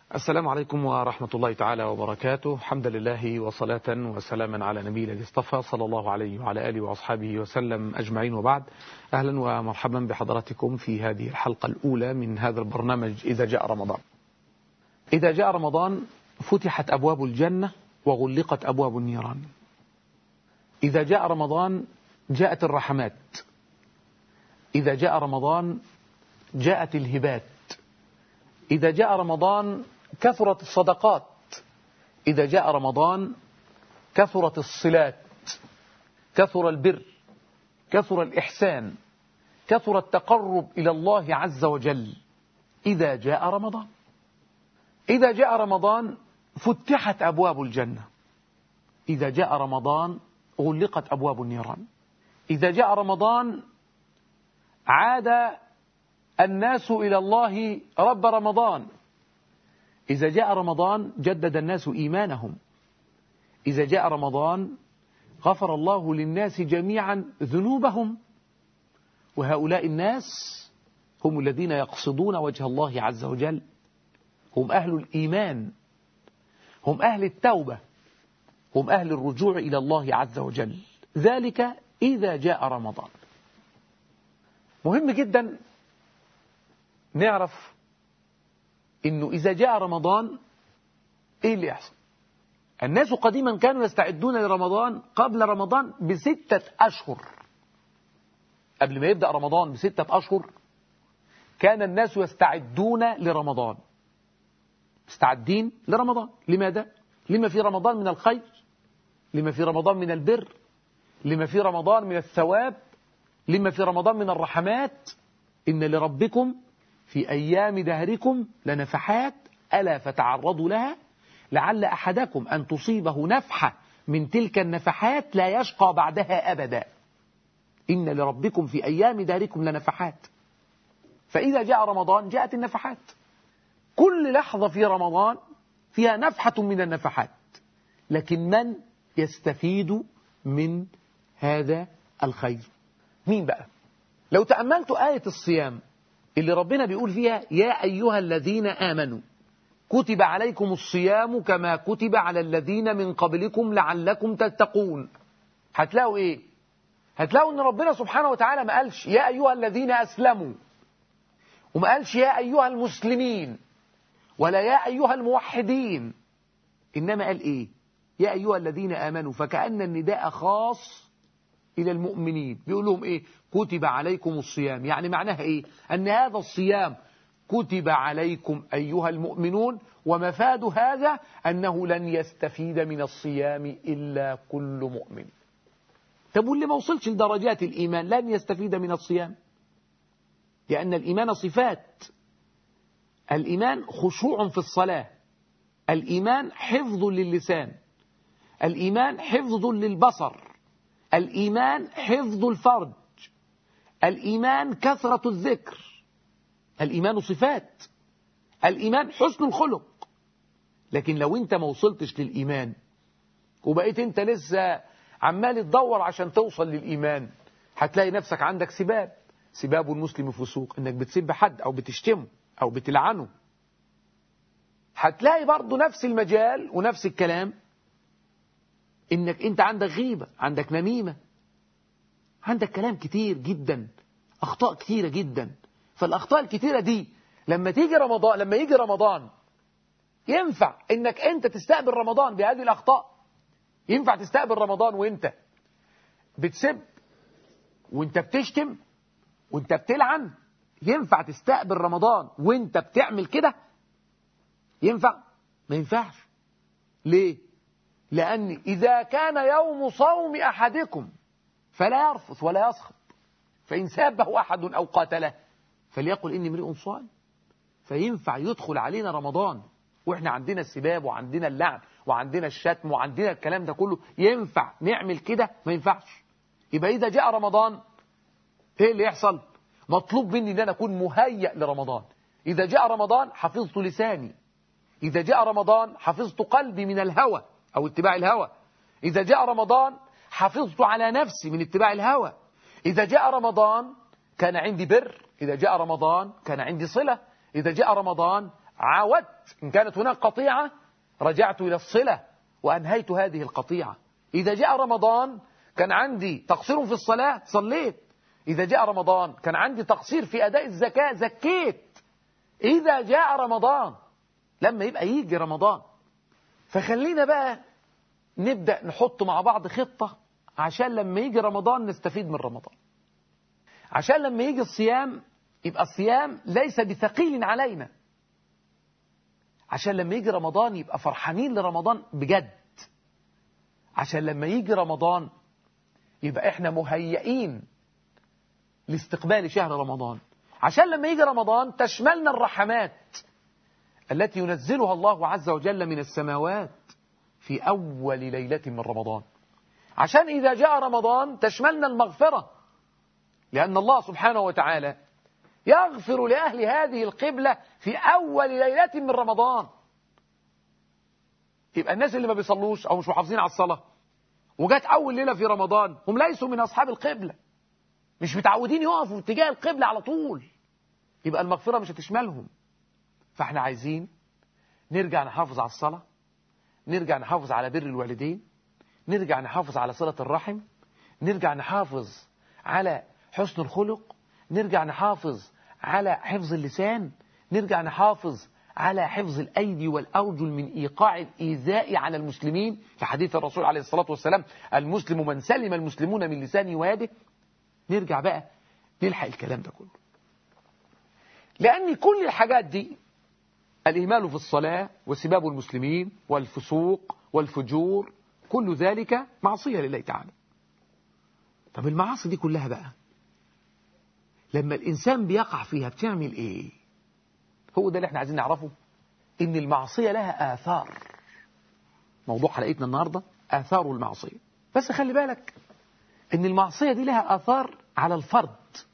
السلام عليكم ورحمة الله تعالى وبركاته حمدا لله وصلاة وسلاما على نبي الذي اصطفى صلى الله عليه وعلى آله وأصحابه وسلم أجمعين وبعد أهلا ومرحبا بحضراتكم في هذه الحلقة الأولى من هذا البرنامج إذا جاء رمضان إذا جاء رمضان فتحت أبواب الجنة وغلقت أبواب النيران إذا جاء رمضان جاءت الرحمات إذا جاء رمضان جاءت الهبات إذا جاء رمضان كثرت الصدقات إذا جاء رمضان كثرت الصلات كثر البر كثر الإحسان كثر التقرب إلى الله عز وجل إذا جاء رمضان إذا جاء رمضان فتحت أبواب الجنة إذا جاء رمضان غلقت أبواب النيران إذا جاء رمضان عاد الناس إلى الله رب رمضان إذا جاء رمضان جدد الناس إيمانهم إذا جاء رمضان غفر الله للناس جميعا ذنوبهم وهؤلاء الناس هم الذين يقصدون وجه الله عز وجل هم أهل الإيمان هم أهل التوبة هم أهل الرجوع إلى الله عز وجل ذلك إذا جاء رمضان مهم جدا نعرف انه اذا جاء رمضان ايه اللي يحصل الناس قديما كانوا يستعدون لرمضان قبل رمضان بستة أشهر قبل ما يبدأ رمضان بستة أشهر كان الناس يستعدون لرمضان مستعدين لرمضان لماذا؟ لما في رمضان من الخير لما في رمضان من البر لما في رمضان من الثواب لما في رمضان من الرحمات إن لربكم في أيام دهركم لنفحات ألا فتعرضوا لها لعل أحدكم أن تصيبه نفحة من تلك النفحات لا يشقى بعدها أبدا إن لربكم في أيام دهركم لنفحات فإذا جاء رمضان جاءت النفحات كل لحظة في رمضان فيها نفحة من النفحات لكن من يستفيد من هذا الخير مين بقى لو تأملت آية الصيام اللي ربنا بيقول فيها يا أيها الذين آمنوا كتب عليكم الصيام كما كتب على الذين من قبلكم لعلكم تتقون هتلاقوا ايه هتلاقوا ان ربنا سبحانه وتعالى ما قالش يا أيها الذين أسلموا وما قالش يا أيها المسلمين ولا يا أيها الموحدين إنما قال إيه يا أيها الذين آمنوا فكأن النداء خاص إلى المؤمنين بيقول لهم إيه كتب عليكم الصيام يعني معناها إيه أن هذا الصيام كتب عليكم أيها المؤمنون ومفاد هذا أنه لن يستفيد من الصيام إلا كل مؤمن طب واللي ما وصلش لدرجات الإيمان لن يستفيد من الصيام لأن الإيمان صفات الإيمان خشوع في الصلاة الإيمان حفظ للسان الإيمان حفظ للبصر الإيمان حفظ الفرج الإيمان كثرة الذكر الإيمان صفات الإيمان حسن الخلق لكن لو أنت ما وصلتش للإيمان وبقيت أنت لسه عمال تدور عشان توصل للإيمان هتلاقي نفسك عندك سباب سباب المسلم فسوق انك بتسب حد او بتشتمه او بتلعنه هتلاقي برضه نفس المجال ونفس الكلام انك انت عندك غيبة عندك نميمة عندك كلام كتير جدا اخطاء كتيرة جدا فالاخطاء الكتيرة دي لما تيجي رمضان لما يجي رمضان ينفع انك انت تستقبل رمضان بهذه الاخطاء ينفع تستقبل رمضان وانت بتسب وانت بتشتم وانت بتلعن ينفع تستقبل رمضان وانت بتعمل كده ينفع ما ينفعش ليه لأن إذا كان يوم صوم أحدكم فلا يرفث ولا يسخط فإن سابه أحد أو قاتله فليقل إني امرئ صائم فينفع يدخل علينا رمضان وإحنا عندنا السباب وعندنا اللعن وعندنا الشتم وعندنا الكلام ده كله ينفع نعمل كده ما ينفعش يبقى إذا جاء رمضان إيه اللي يحصل مطلوب مني أن أنا أكون مهيأ لرمضان إذا جاء رمضان حفظت لساني إذا جاء رمضان حفظت قلبي من الهوى أو اتباع الهوى إذا جاء رمضان حفظت على نفسي من اتباع الهوى إذا جاء رمضان كان عندي بر إذا جاء رمضان كان عندي صلة إذا جاء رمضان عاودت إن كانت هناك قطيعة رجعت إلى الصلة وأنهيت هذه القطيعة إذا جاء رمضان كان عندي تقصير في الصلاة صليت إذا جاء رمضان كان عندي تقصير في أداء الزكاة زكيت إذا جاء رمضان لما يبقى يجي رمضان فخلينا بقى نبدأ نحط مع بعض خطة عشان لما يجي رمضان نستفيد من رمضان عشان لما يجي الصيام يبقى الصيام ليس بثقيل علينا عشان لما يجي رمضان يبقى فرحانين لرمضان بجد عشان لما يجي رمضان يبقى احنا مهيئين لاستقبال شهر رمضان عشان لما يجي رمضان تشملنا الرحمات التي ينزلها الله عز وجل من السماوات في أول ليلة من رمضان عشان إذا جاء رمضان تشملنا المغفرة لأن الله سبحانه وتعالى يغفر لأهل هذه القبلة في أول ليلة من رمضان يبقى الناس اللي ما بيصلوش أو مش محافظين على الصلاة وجات أول ليلة في رمضان هم ليسوا من أصحاب القبلة مش متعودين يقفوا في اتجاه القبلة على طول يبقى المغفرة مش هتشملهم فاحنا عايزين نرجع نحافظ على الصلاة نرجع نحافظ على بر الوالدين نرجع نحافظ على صلة الرحم نرجع نحافظ على حسن الخلق نرجع نحافظ على حفظ اللسان نرجع نحافظ على حفظ الأيدي والأرجل من إيقاع الإيذاء على المسلمين في حديث الرسول عليه الصلاة والسلام المسلم من سلم المسلمون من لسانه ويده نرجع بقى نلحق الكلام ده كله لأن كل الحاجات دي الإهمال في الصلاة وسباب المسلمين والفسوق والفجور كل ذلك معصية لله تعالى طب المعاصي دي كلها بقى لما الإنسان بيقع فيها بتعمل إيه هو ده اللي احنا عايزين نعرفه إن المعصية لها آثار موضوع حلقتنا النهاردة آثار المعصية بس خلي بالك إن المعصية دي لها آثار على الفرد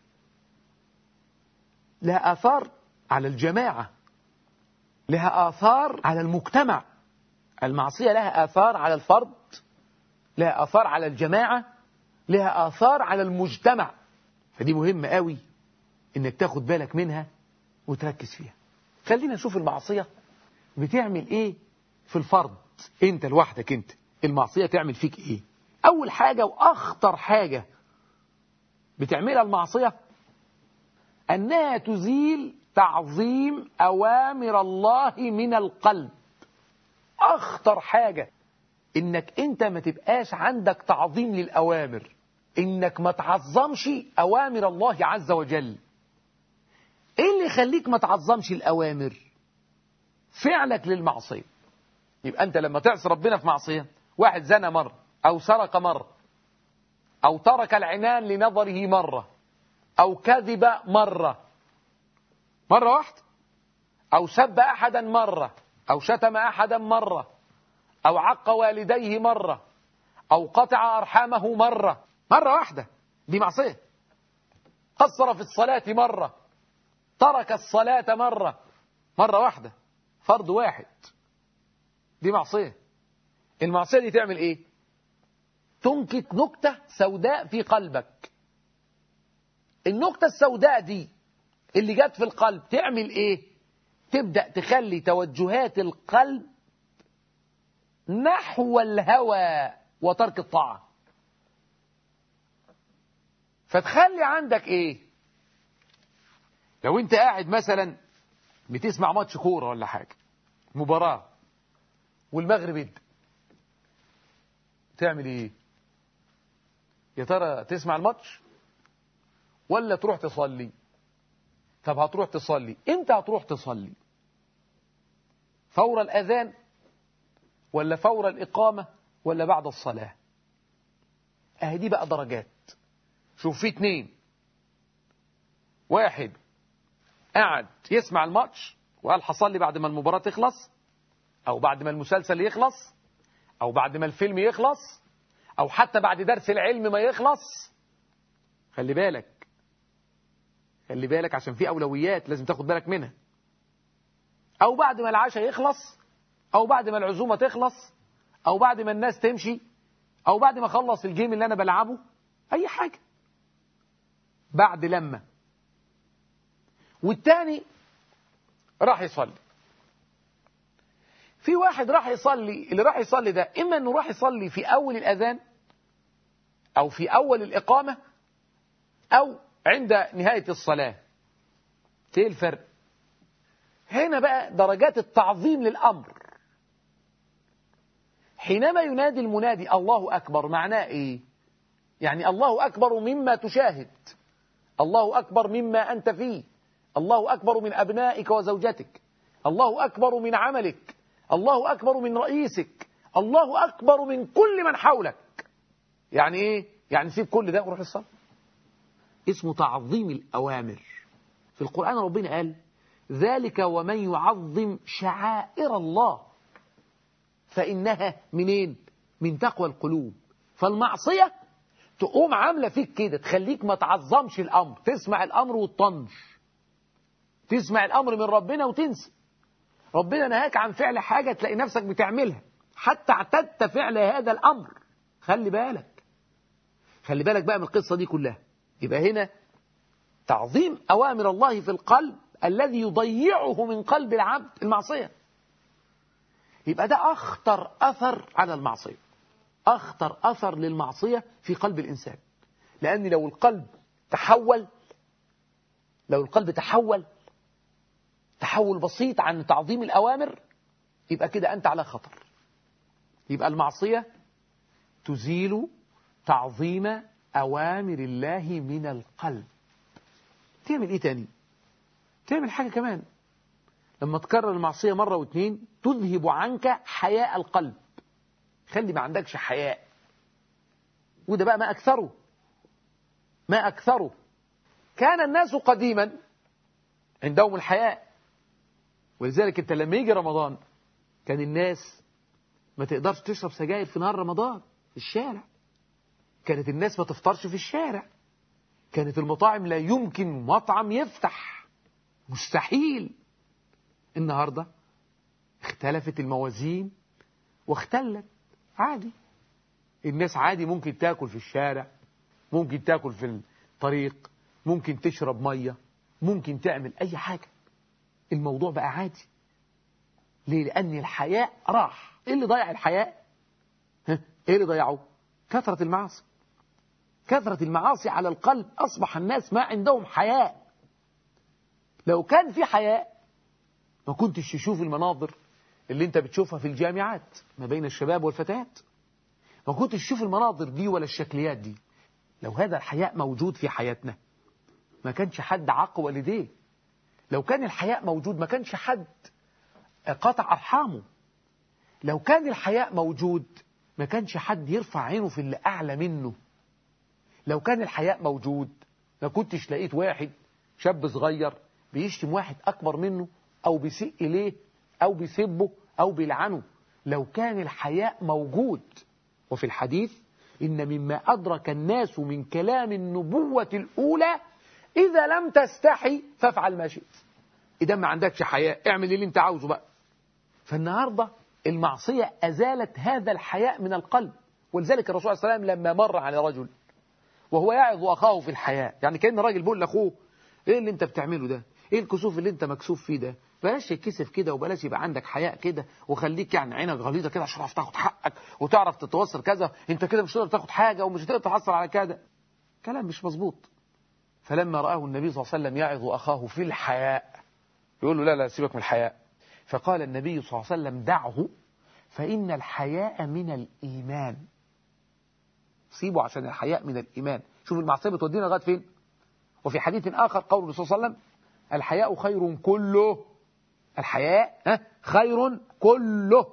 لها آثار على الجماعة لها آثار على المجتمع المعصية لها آثار على الفرد لها آثار على الجماعة لها آثار على المجتمع فدي مهمة قوي انك تاخد بالك منها وتركز فيها خلينا نشوف المعصية بتعمل ايه في الفرد انت لوحدك انت المعصية تعمل فيك ايه اول حاجة واخطر حاجة بتعملها المعصية انها تزيل تعظيم اوامر الله من القلب اخطر حاجة انك انت ما تبقاش عندك تعظيم للاوامر انك ما تعظمش اوامر الله عز وجل ايه اللي يخليك ما تعظمش الاوامر فعلك للمعصية يبقى انت لما تعصي ربنا في معصية واحد زنى مرة او سرق مرة او ترك العنان لنظره مرة او كذب مرة مرة واحدة او سب احدا مرة او شتم احدا مرة او عق والديه مرة او قطع ارحامه مرة مرة واحدة دي معصية قصر في الصلاة مرة ترك الصلاة مرة مرة واحدة فرض واحد دي معصية المعصية دي تعمل ايه تنكت نكتة سوداء في قلبك النكتة السوداء دي اللي جت في القلب تعمل ايه تبدأ تخلي توجهات القلب نحو الهوى وترك الطاعة فتخلي عندك ايه لو انت قاعد مثلا بتسمع ماتش كوره ولا حاجه مباراه والمغرب يبدا تعمل ايه يا ترى تسمع الماتش ولا تروح تصلي طب هتروح تصلي امتى هتروح تصلي فور الاذان ولا فور الاقامه ولا بعد الصلاه اهي دي بقى درجات شوف في اتنين واحد قعد يسمع الماتش وقال حصل لي بعد ما المباراة تخلص أو بعد ما المسلسل يخلص أو بعد ما الفيلم يخلص أو حتى بعد درس العلم ما يخلص خلي بالك خلي بالك عشان في أولويات لازم تاخد بالك منها أو بعد ما العشاء يخلص أو بعد ما العزومة تخلص أو بعد ما الناس تمشي أو بعد ما أخلص الجيم اللي أنا بلعبه أي حاجة بعد لما والتاني راح يصلي في واحد راح يصلي اللي راح يصلي ده إما أنه راح يصلي في أول الأذان أو في أول الإقامة أو عند نهاية الصلاة ايه الفرق هنا بقى درجات التعظيم للأمر حينما ينادي المنادي الله أكبر معناه إيه يعني الله أكبر مما تشاهد الله أكبر مما أنت فيه الله أكبر من أبنائك وزوجتك الله أكبر من عملك الله أكبر من رئيسك الله أكبر من كل من حولك يعني إيه يعني سيب كل ده وروح الصلاة اسمه تعظيم الأوامر في القرآن ربنا قال ذلك ومن يعظم شعائر الله فإنها منين من تقوى القلوب فالمعصية تقوم عاملة فيك كده تخليك ما تعظمش الأمر تسمع الأمر وتطنش تسمع الأمر من ربنا وتنسى ربنا نهاك عن فعل حاجة تلاقي نفسك بتعملها حتى اعتدت فعل هذا الأمر خلي بالك خلي بالك بقى من القصة دي كلها يبقى هنا تعظيم أوامر الله في القلب الذي يضيعه من قلب العبد المعصية يبقى ده أخطر أثر على المعصية أخطر أثر للمعصية في قلب الإنسان لأن لو القلب تحول لو القلب تحول تحول بسيط عن تعظيم الأوامر يبقى كده أنت على خطر يبقى المعصية تزيل تعظيم أوامر الله من القلب تعمل إيه تاني تعمل حاجة كمان لما تكرر المعصية مرة واثنين تذهب عنك حياء القلب خلي ما عندكش حياء وده بقى ما أكثره ما أكثره كان الناس قديما عندهم الحياء ولذلك انت لما يجي رمضان كان الناس ما تقدرش تشرب سجاير في نهار رمضان في الشارع كانت الناس ما تفطرش في الشارع كانت المطاعم لا يمكن مطعم يفتح مستحيل النهاردة اختلفت الموازين واختلت عادي الناس عادي ممكن تاكل في الشارع ممكن تاكل في الطريق ممكن تشرب مية ممكن تعمل أي حاجة الموضوع بقى عادي ليه لأن الحياء راح إيه اللي ضيع الحياء ها؟ إيه اللي ضيعه كثرة المعاصي كثرة المعاصي على القلب أصبح الناس ما عندهم حياء لو كان في حياء ما كنتش تشوف المناظر اللي انت بتشوفها في الجامعات ما بين الشباب والفتيات ما كنتش تشوف المناظر دي ولا الشكليات دي لو هذا الحياء موجود في حياتنا ما كانش حد عق والديه لو كان الحياء موجود ما كانش حد قطع أرحامه لو كان الحياء موجود ما كانش حد يرفع عينه في اللي أعلى منه لو كان الحياء موجود ما كنتش لقيت واحد شاب صغير بيشتم واحد أكبر منه أو بيسيء إليه أو بيسبه أو بيلعنه لو كان الحياء موجود وفي الحديث إن مما أدرك الناس من كلام النبوة الأولى إذا لم تستحي فافعل ما شئت إذا ما عندكش حياء اعمل اللي انت عاوزه بقى فالنهاردة المعصية أزالت هذا الحياء من القلب ولذلك الرسول صلى الله عليه وسلم لما مر على رجل وهو يعظ أخاه في الحياء يعني كأن راجل بيقول لأخوه إيه اللي انت بتعمله ده إيه الكسوف اللي انت مكسوف فيه ده بلاش تتكسف كده وبلاش يبقى عندك حياء كده وخليك يعني عينك غليظه كده عشان تعرف تاخد حقك وتعرف تتوصل كذا انت كده مش هتقدر تاخد حاجه ومش هتقدر تحصل على كذا كلام مش مظبوط فلما رآه النبي صلى الله عليه وسلم يعظ أخاه في الحياء يقول له لا لا سيبك من الحياء فقال النبي صلى الله عليه وسلم دعه فإن الحياء من الإيمان سيبه عشان الحياء من الإيمان شوف المعصية بتودينا لغاية فين وفي حديث آخر قول الرسول صلى الله عليه وسلم الحياء خير كله الحياء ها خير كله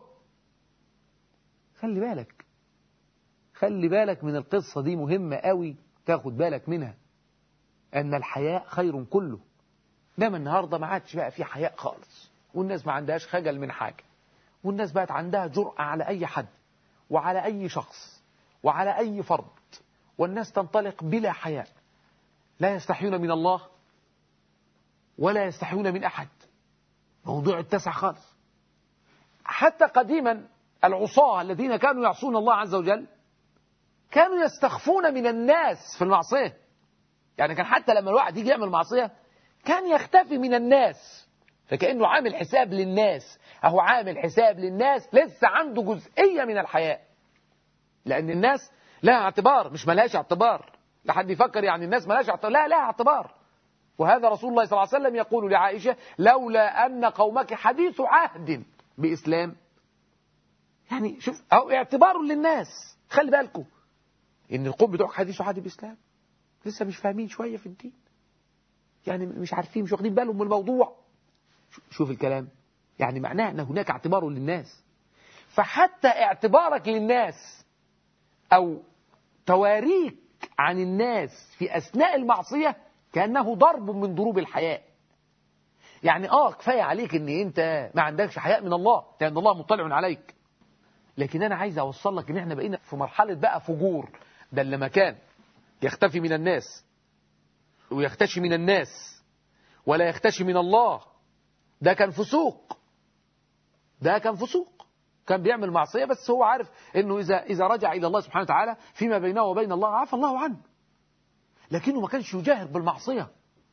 خلي بالك خلي بالك من القصة دي مهمة قوي تاخد بالك منها أن الحياء خير كله إنما النهاردة ما عادش بقى في حياء خالص والناس ما عندهاش خجل من حاجة والناس بقت عندها جرأة على أي حد وعلى أي شخص وعلى أي فرد والناس تنطلق بلا حياء لا يستحيون من الله ولا يستحيون من أحد موضوع اتسع خالص حتى قديما العصاة الذين كانوا يعصون الله عز وجل كانوا يستخفون من الناس في المعصية يعني كان حتى لما الواحد يجي يعمل معصية كان يختفي من الناس فكأنه عامل حساب للناس أهو عامل حساب للناس لسه عنده جزئية من الحياء لأن الناس لها اعتبار مش ملهاش اعتبار لحد يفكر يعني الناس ملهاش اعتبار لا لها اعتبار وهذا رسول الله صلى الله عليه وسلم يقول لعائشة لولا أن قومك حديث عهد بإسلام يعني شوف أو اعتبار للناس خلي بالكم إن القوم بتوعك حديث عهد بإسلام لسه مش فاهمين شوية في الدين يعني مش عارفين مش واخدين بالهم من الموضوع شوف الكلام يعني معناه أن هناك اعتبار للناس فحتى اعتبارك للناس أو تواريك عن الناس في أثناء المعصية كأنه ضرب من ضروب الحياء يعني آه كفاية عليك أن أنت ما عندكش حياء من الله لأن الله مطلع عليك لكن أنا عايز أوصل لك أن احنا بقينا في مرحلة بقى فجور ده اللي مكان يختفي من الناس ويختشي من الناس ولا يختشي من الله ده كان فسوق ده كان فسوق كان بيعمل معصية بس هو عارف انه اذا اذا رجع الى الله سبحانه وتعالى فيما بينه وبين الله عفى الله عنه لكنه ما كانش يجاهر بالمعصية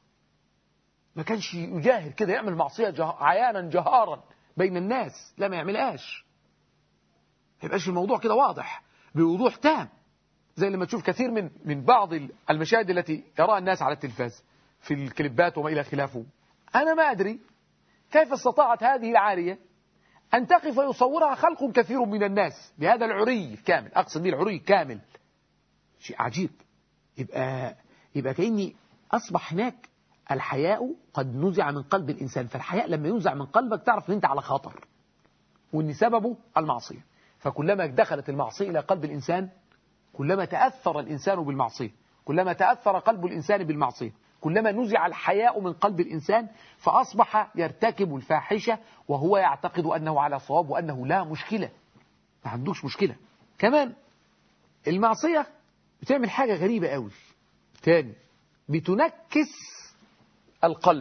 ما كانش يجاهر كده يعمل معصية جه... عيانا جهارا بين الناس لا ما يعملهاش ما يبقاش الموضوع كده واضح بوضوح تام زي لما تشوف كثير من من بعض المشاهد التي يراها الناس على التلفاز في الكليبات وما إلى خلافه أنا ما أدري كيف استطاعت هذه العارية أن تقف ويصورها خلق كثير من الناس بهذا العري الكامل أقصد به العري كامل شيء عجيب يبقى يبقى كأني أصبح هناك الحياء قد نزع من قلب الإنسان فالحياء لما ينزع من قلبك تعرف أن أنت على خطر وأن سببه المعصية فكلما دخلت المعصية إلى قلب الإنسان كلما تأثر الإنسان بالمعصية كلما تأثر قلب الإنسان بالمعصية كلما نزع الحياء من قلب الإنسان فأصبح يرتكب الفاحشة وهو يعتقد أنه على صواب وأنه لا مشكلة ما عندوش مشكلة كمان المعصية بتعمل حاجة غريبة قوي تاني بتنكس القلب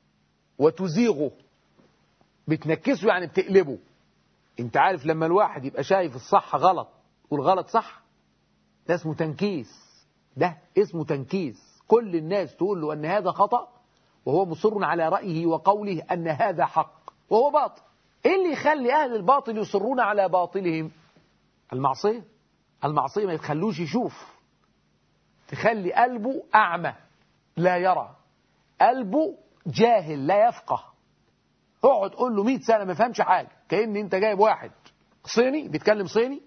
وتزيغه بتنكسه يعني بتقلبه انت عارف لما الواحد يبقى شايف الصح غلط والغلط صح ده اسمه تنكيس ده اسمه تنكيس كل الناس تقول له أن هذا خطأ وهو مصر على رأيه وقوله أن هذا حق وهو باطل إيه اللي يخلي أهل الباطل يصرون على باطلهم المعصية المعصية ما يتخلوش يشوف تخلي قلبه أعمى لا يرى قلبه جاهل لا يفقه اقعد قول له 100 سنة ما فهمش حاجة كأن انت جايب واحد صيني بيتكلم صيني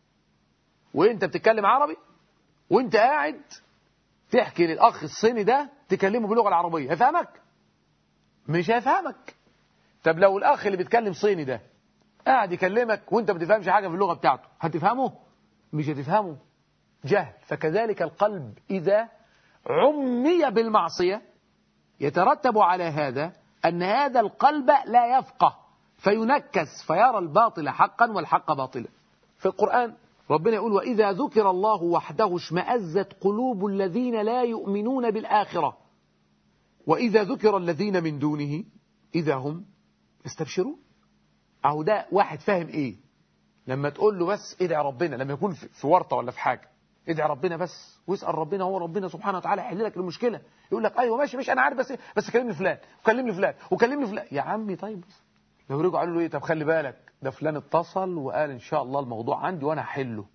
وانت بتتكلم عربي وانت قاعد تحكي للأخ الصيني ده تكلمه باللغة العربية هيفهمك مش هيفهمك طب لو الأخ اللي بيتكلم صيني ده قاعد يكلمك وانت ما بتفهمش حاجة في اللغة بتاعته هتفهمه مش هتفهمه جهل فكذلك القلب إذا عمي بالمعصية يترتب على هذا أن هذا القلب لا يفقه فينكس فيرى الباطل حقا والحق باطلا في القرآن ربنا يقول وإذا ذكر الله وحده اشمأزت قلوب الذين لا يؤمنون بالآخرة وإذا ذكر الذين من دونه إذا هم يستبشرون أهو ده واحد فاهم إيه لما تقول له بس ادعي ربنا لما يكون في ورطة ولا في حاجة ادعي ربنا بس واسأل ربنا هو ربنا سبحانه وتعالى يحل لك المشكلة يقول لك أيوة ماشي ماشي أنا عارف بس بس كلمني فلان وكلمني فلان وكلمني فلان يا عمي طيب لو رجعوا قالوا له إيه طب خلي بالك ده فلان اتصل وقال إن شاء الله الموضوع عندي وأنا هحله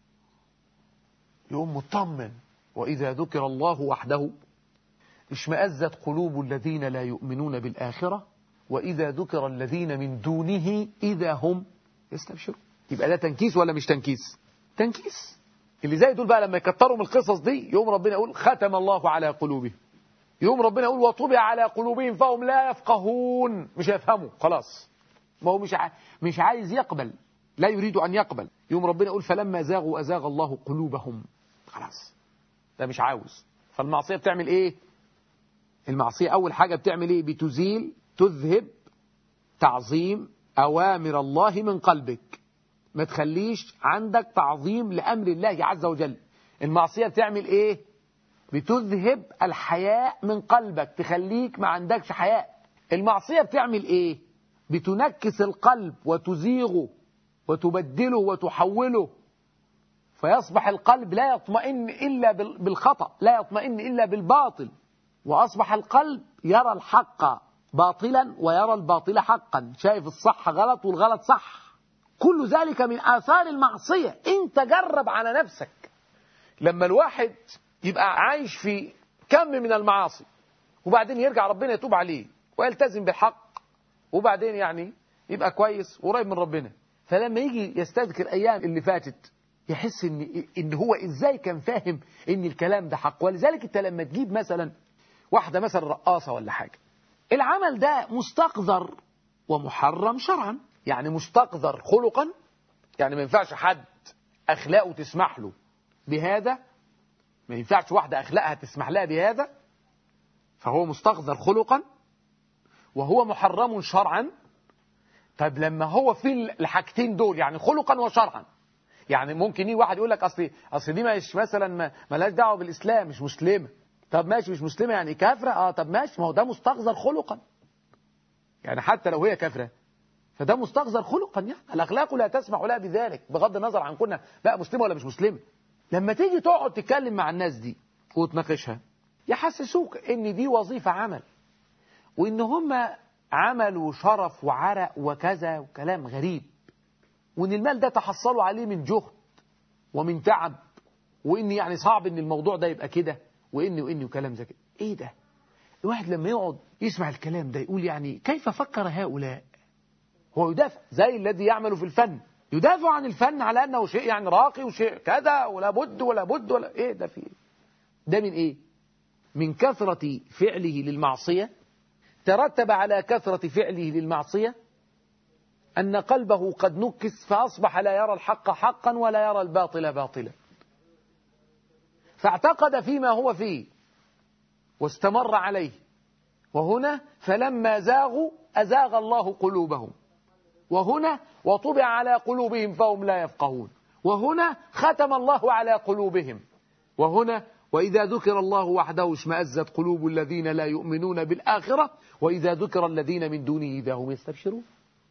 يقوم مطمن وإذا ذكر الله وحده اشمأزت قلوب الذين لا يؤمنون بالآخرة وإذا ذكر الذين من دونه إذا هم يستبشرون يبقى ده تنكيس ولا مش تنكيس تنكيس اللي زي دول بقى لما يكتروا من القصص دي يوم ربنا يقول ختم الله على قلوبهم يوم ربنا يقول وطبع على قلوبهم فهم لا يفقهون مش هيفهموا خلاص ما هو مش ع... مش عايز يقبل لا يريد أن يقبل يوم ربنا يقول فلما زاغوا أزاغ الله قلوبهم خلاص ده مش عاوز فالمعصية بتعمل ايه المعصية أول حاجة بتعمل ايه بتزيل تذهب تعظيم أوامر الله من قلبك ما تخليش عندك تعظيم لأمر الله عز وجل المعصية بتعمل ايه بتذهب الحياء من قلبك تخليك ما عندكش حياء المعصية بتعمل ايه بتنكس القلب وتزيغه وتبدله وتحوله فيصبح القلب لا يطمئن إلا بالخطأ لا يطمئن إلا بالباطل وأصبح القلب يرى الحق باطلا ويرى الباطل حقا شايف الصح غلط والغلط صح كل ذلك من آثار المعصية انت جرب على نفسك لما الواحد يبقى عايش في كم من المعاصي وبعدين يرجع ربنا يتوب عليه ويلتزم بالحق وبعدين يعني يبقى كويس وقريب من ربنا فلما يجي يستذكر ايام اللي فاتت يحس ان ان هو ازاي كان فاهم ان الكلام ده حق ولذلك انت لما تجيب مثلا واحده مثلا رقاصه ولا حاجه العمل ده مستقذر ومحرم شرعا يعني مستقذر خلقا يعني ما ينفعش حد اخلاقه تسمح له بهذا ما ينفعش واحده اخلاقها تسمح لها بهذا فهو مستقذر خلقا وهو محرم شرعا طيب لما هو في الحاجتين دول يعني خلقا وشرعا يعني ممكن يجي واحد يقول لك اصل اصل دي مش مثلا ما مالهاش دعوه بالاسلام مش مسلمه طب ماشي مش مسلمه يعني كافره اه طب ماشي ما هو ده مستقذر خلقا يعني حتى لو هي كافره فده مستقذر خلقا يعني الاخلاق لا تسمح لها بذلك بغض النظر عن كنا بقى مسلمه ولا مش مسلمه لما تيجي تقعد تتكلم مع الناس دي وتناقشها يحسسوك ان دي وظيفه عمل وان هم عمل وشرف وعرق وكذا وكلام غريب وان المال ده تحصلوا عليه من جهد ومن تعب وان يعني صعب ان الموضوع ده يبقى كده وان وان وكلام زي كده ايه ده الواحد لما يقعد يسمع الكلام ده يقول يعني كيف فكر هؤلاء هو يدافع زي الذي يعمل في الفن يدافع عن الفن على انه شيء يعني راقي وشيء كذا ولا بد ولا بد ولا ايه ده في ده من ايه من كثرة فعله للمعصية ترتب على كثرة فعله للمعصية أن قلبه قد نكس فأصبح لا يرى الحق حقا ولا يرى الباطل باطلا فاعتقد فيما هو فيه واستمر عليه وهنا فلما زاغوا أزاغ الله قلوبهم وهنا وطبع على قلوبهم فهم لا يفقهون وهنا ختم الله على قلوبهم وهنا وإذا ذكر الله وحده اشمأزت قلوب الذين لا يؤمنون بالآخرة وإذا ذكر الذين من دونه إذا هم يستبشرون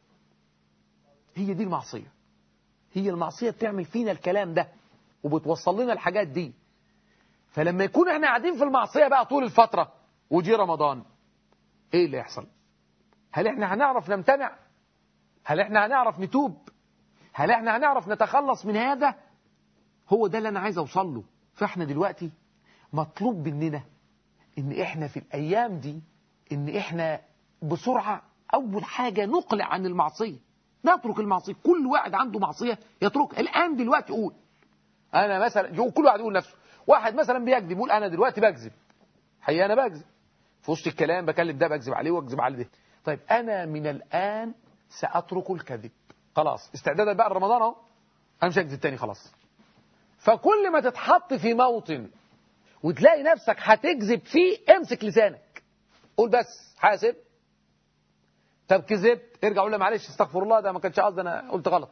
هي دي المعصية هي المعصية بتعمل فينا الكلام ده وبتوصل لنا الحاجات دي فلما يكون احنا قاعدين في المعصية بقى طول الفترة وجي رمضان ايه اللي يحصل هل احنا هنعرف نمتنع هل احنا هنعرف نتوب هل احنا هنعرف نتخلص من هذا هو ده اللي انا عايز اوصل له فاحنا دلوقتي مطلوب مننا ان احنا في الايام دي ان احنا بسرعة اول حاجة نقلع عن المعصية نترك المعصية كل واحد عنده معصية يتركها الان دلوقتي قول انا مثلا كل واحد يقول نفسه واحد مثلا بيكذب يقول انا دلوقتي بكذب حقيقة انا بكذب في وسط الكلام بكلم ده بكذب عليه واكذب على ده طيب انا من الان ساترك الكذب خلاص استعدادا بقى رمضان اهو انا مش هكذب تاني خلاص فكل ما تتحط في موطن وتلاقي نفسك هتكذب فيه امسك لسانك قول بس حاسب طب كذبت ارجع قول له معلش استغفر الله ده ما كانش قصدي انا قلت غلط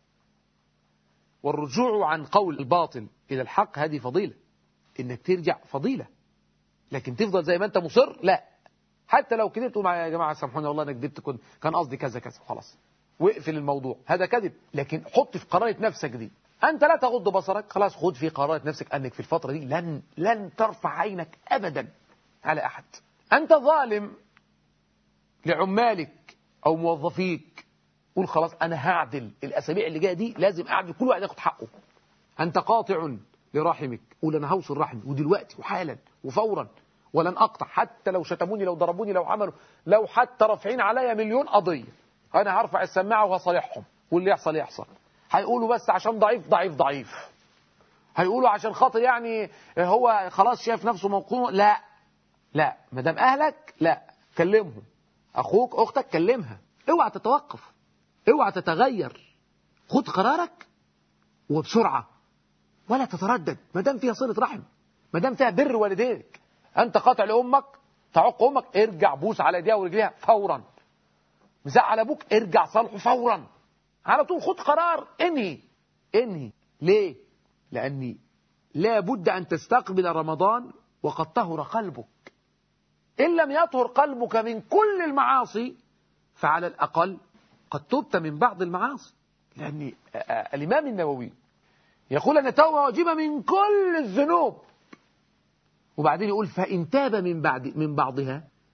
والرجوع عن قول الباطل الى الحق هذه فضيله انك ترجع فضيله لكن تفضل زي ما انت مصر لا حتى لو كذبت مع يا جماعه سامحوني والله انا كذبت كنت كان قصدي كذا كذا خلاص واقفل الموضوع هذا كذب لكن حط في قرارة نفسك دي أنت لا تغض بصرك خلاص خد في قرارة نفسك أنك في الفترة دي لن لن ترفع عينك أبدا على أحد أنت ظالم لعمالك أو موظفيك قول خلاص أنا هعدل الأسابيع اللي جاية دي لازم أعدل كل واحد ياخد حقه أنت قاطع لرحمك قول أنا هوصل رحمي ودلوقتي وحالا وفورا ولن أقطع حتى لو شتموني لو ضربوني لو عملوا لو حتى رافعين عليا مليون قضية أنا هرفع السماعة وهصالحهم واللي يحصل يحصل هيقولوا بس عشان ضعيف ضعيف ضعيف هيقولوا عشان خاطر يعني هو خلاص شايف نفسه موقوع لا لا ما دام اهلك لا كلمهم اخوك اختك كلمها اوعى تتوقف اوعى تتغير خد قرارك وبسرعه ولا تتردد ما دام فيها صله رحم ما دام فيها بر والديك انت قاطع لامك تعق امك ارجع بوس على ايديها ورجليها فورا مزعل ابوك ارجع صالحه فورا على طول خد قرار انهي انهي ليه لاني لا بد ان تستقبل رمضان وقد طهر قلبك ان لم يطهر قلبك من كل المعاصي فعلى الاقل قد تبت من بعض المعاصي لان الامام النووي يقول ان التوبه واجبه من كل الذنوب وبعدين يقول فان تاب من بعد من بعضها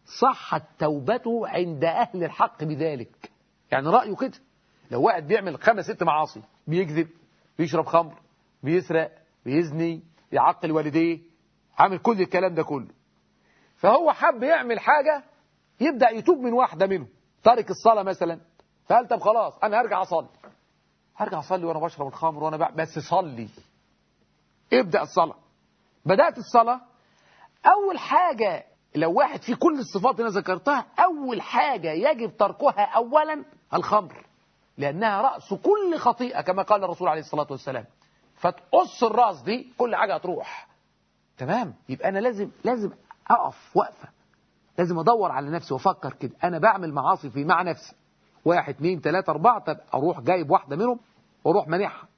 صحت توبته عند أهل الحق بذلك يعني رأيه كده لو واحد بيعمل خمس ست معاصي بيكذب بيشرب خمر بيسرق بيزني يعقل والديه عامل كل الكلام ده كله فهو حب يعمل حاجة يبدأ يتوب من واحدة منهم تارك الصلاة مثلا فقال طب خلاص أنا هرجع أصلي هرجع أصلي وأنا بشرب الخمر وأنا بقى بس صلي ابدأ الصلاة بدأت الصلاة أول حاجة لو واحد في كل الصفات اللي أنا ذكرتها أول حاجة يجب تركها أولا الخمر لأنها رأس كل خطيئة كما قال الرسول عليه الصلاة والسلام فتقص الرأس دي كل حاجة هتروح تمام يبقى أنا لازم لازم أقف وقفة لازم أدور على نفسي وأفكر كده أنا بعمل معاصي في مع نفسي واحد اثنين ثلاثة أربعة طب أروح جايب واحدة منهم وأروح منعها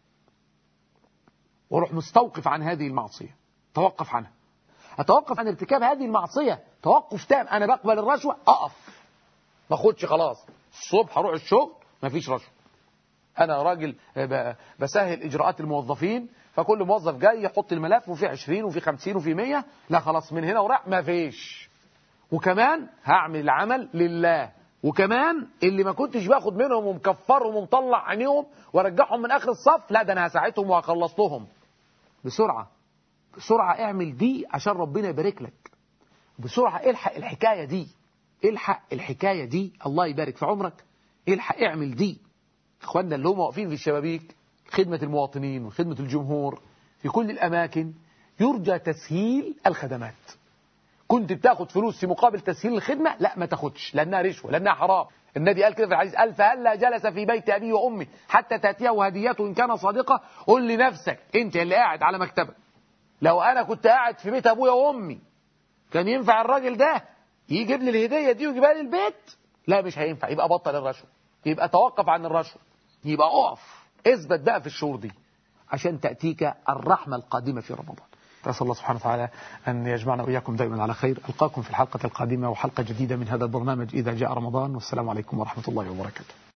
وأروح مستوقف عن هذه المعصية توقف عنها أتوقف عن ارتكاب هذه المعصية توقف تام أنا بقبل الرشوة أقف ما أخدش خلاص الصبح أروح الشغل ما فيش رشوة أنا راجل بسهل إجراءات الموظفين فكل موظف جاي يحط الملف وفي 20 وفي 50 وفي 100 لا خلاص من هنا وراح ما فيش وكمان هعمل العمل لله وكمان اللي ما كنتش باخد منهم ومكفرهم ومطلع عينيهم وارجعهم من اخر الصف لا ده انا هساعدهم وهخلص لهم بسرعه بسرعه اعمل دي عشان ربنا يبارك لك بسرعه الحق الحكايه دي الحق الحكايه دي الله يبارك في عمرك الحق اعمل دي اخواننا اللي هم واقفين في الشبابيك خدمة المواطنين وخدمة الجمهور في كل الأماكن يرجى تسهيل الخدمات كنت بتاخد فلوس في مقابل تسهيل الخدمة لا ما تاخدش لأنها رشوة لأنها حرام النبي قال كده في الحديث قال فهلا جلس في بيت أبيه وأمي حتى تأتيه هديته إن كان صادقة قل لنفسك أنت اللي قاعد على مكتبك لو أنا كنت قاعد في بيت أبويا وأمي كان ينفع الراجل ده يجيب لي الهدية دي ويجيبها لي البيت لا مش هينفع يبقى بطل الرشوة يبقى توقف عن الرشوة يبقى اقف اثبت بقى في الشهور دي عشان تأتيك الرحمة القادمة في رمضان أسأل الله سبحانه وتعالى أن يجمعنا وإياكم دائما على خير ألقاكم في الحلقة القادمة وحلقة جديدة من هذا البرنامج إذا جاء رمضان والسلام عليكم ورحمة الله وبركاته